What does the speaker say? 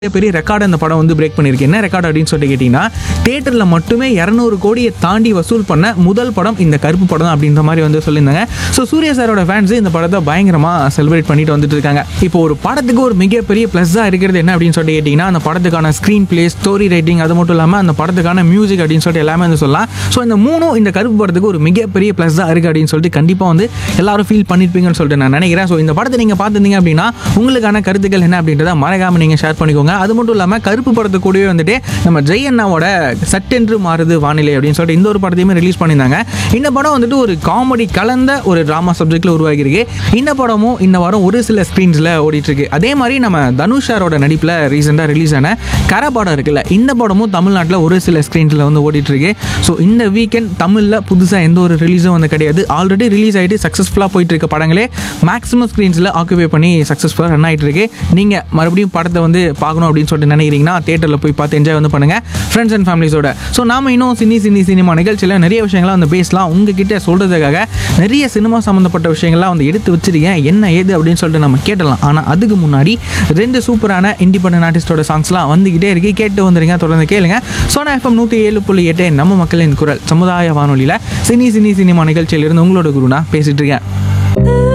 பெரிய ரெக்கார்டு அந்த படம் வந்து பிரேக் பண்ணியிருக்கு என்ன ரெக்கார்டு அப்படின்னு சொல்லிட்டு கேட்டிங்கன்னா தேட்டரில் மட்டுமே இரநூறு கோடியை தாண்டி வசூல் பண்ண முதல் படம் இந்த கருப்பு படம் தான் அப்படின்ற மாதிரி வந்து சொல்லியிருந்தாங்க ஸோ சூர்யா சாரோட ஃபேன்ஸ் இந்த படத்தை பயங்கரமாக செலிப்ரேட் பண்ணிட்டு வந்துட்டு இருக்காங்க இப்போ ஒரு படத்துக்கு ஒரு மிகப்பெரிய ப்ளஸ்ஸாக இருக்கிறது என்ன அப்படின்னு சொல்லிட்டு கேட்டிங்கன்னா அந்த படத்துக்கான ஸ்க்ரீன் பிளே ஸ்டோரி ரைட்டிங் அது மட்டும் இல்லாமல் அந்த படத்துக்கான மியூசிக் அப்படின்னு சொல்லிட்டு எல்லாமே வந்து சொல்லலாம் ஸோ இந்த மூணும் இந்த கருப்பு படத்துக்கு ஒரு மிகப்பெரிய ப்ளஸ்ஸாக இருக்குது அப்படின்னு சொல்லிட்டு கண்டிப்பாக வந்து எல்லாரும் ஃபீல் பண்ணியிருப்பீங்கன்னு சொல்லிட்டு நான் நினைக்கிறேன் ஸோ இந்த படத்தை நீங்கள் பார்த்துருந்தீங்க அப்படின்னா உங்களுக்கான கருத்துக்கள் என்ன அப்படின்றத மறக்காமல் நீங்கள் ஷேர் பண்ணிக்கோங்க அது மட்டும் இல்லாமல் கருப்பு படத்து கூடவே வந்துட்டு நம்ம ஜெய் அண்ணாவோட சட்டென்று மாறுது வானிலை அப்படின்னு சொல்லிட்டு இந்த ஒரு படத்தையுமே ரிலீஸ் பண்ணியிருந்தாங்க இந்த படம் வந்துட்டு ஒரு காமெடி கலந்த ஒரு ட்ராமா சப்ஜெக்டில் உருவாகியிருக்கு இந்த படமும் இந்த வாரம் ஒரு சில ஸ்க்ரீன்ஸில் ஓடிட்டுருக்கு அதே மாதிரி நம்ம தனுஷ் சாரோட நடிப்பில் ரீசெண்டாக ரிலீஸ் ஆன கர படம் இருக்குல்ல இந்த படமும் தமிழ்நாட்டில் ஒரு சில ஸ்க்ரீன்ஸில் வந்து ஓடிட்டுருக்கு ஸோ இந்த வீக்கெண்ட் தமிழில் புதுசாக எந்த ஒரு ரிலீஸும் வந்து கிடையாது ஆல்ரெடி ரிலீஸ் ஆகிட்டு சக்ஸஸ்ஃபுல்லாக போயிட்டு இருக்க படங்களே மேக்ஸிமம் ஸ்க்ரீன்ஸில் ஆக்குபை பண்ணி சக்ஸஸ்ஃபுல்லாக ரன் ஆகிட்டு இருக்கு நீங்கள் மறுபடியும் படத்தை வந்து பார்க்கணும் அப்படின்னு சொல்லிட்டு நினைக்கிறீங்கன்னா தேட்டரில் போய் பார்த்து என்ஜாய் வந்து பண்ணுங்கள் ஃப்ரெண்ட்ஸ் அண்ட் ஃபேமிலிஸோட ஸோ நாம இன்னும் சினி சினி சினிமா நிகழ்ச்சியில் நிறைய விஷயங்கள்லாம் வந்து பேசலாம் உங்ககிட்ட சொல்கிறதுக்காக நிறைய சினிமா சம்மந்தப்பட்ட விஷயங்கள்லாம் வந்து எடுத்து வச்சிருக்கேன் என்ன ஏது அப்படின்னு சொல்லிட்டு நம்ம கேட்டலாம் ஆனால் அதுக்கு முன்னாடி ரெண்டு சூப்பரான இண்டிபெண்டன்ட் ஆர்டிஸ்டோட சாங்ஸ்லாம் வந்துக்கிட்டே இருக்கு கேட்டு வந்துருங்க தொடர்ந்து கேளுங்க சோனா எஃப்எம் நூற்றி ஏழு புள்ளி எட்டு நம்ம மக்களின் குரல் சமுதாய வானொலியில் சினி சினி சினிமா நிகழ்ச்சியிலிருந்து உங்களோட குருனா பேசிட்டு இருக்கேன்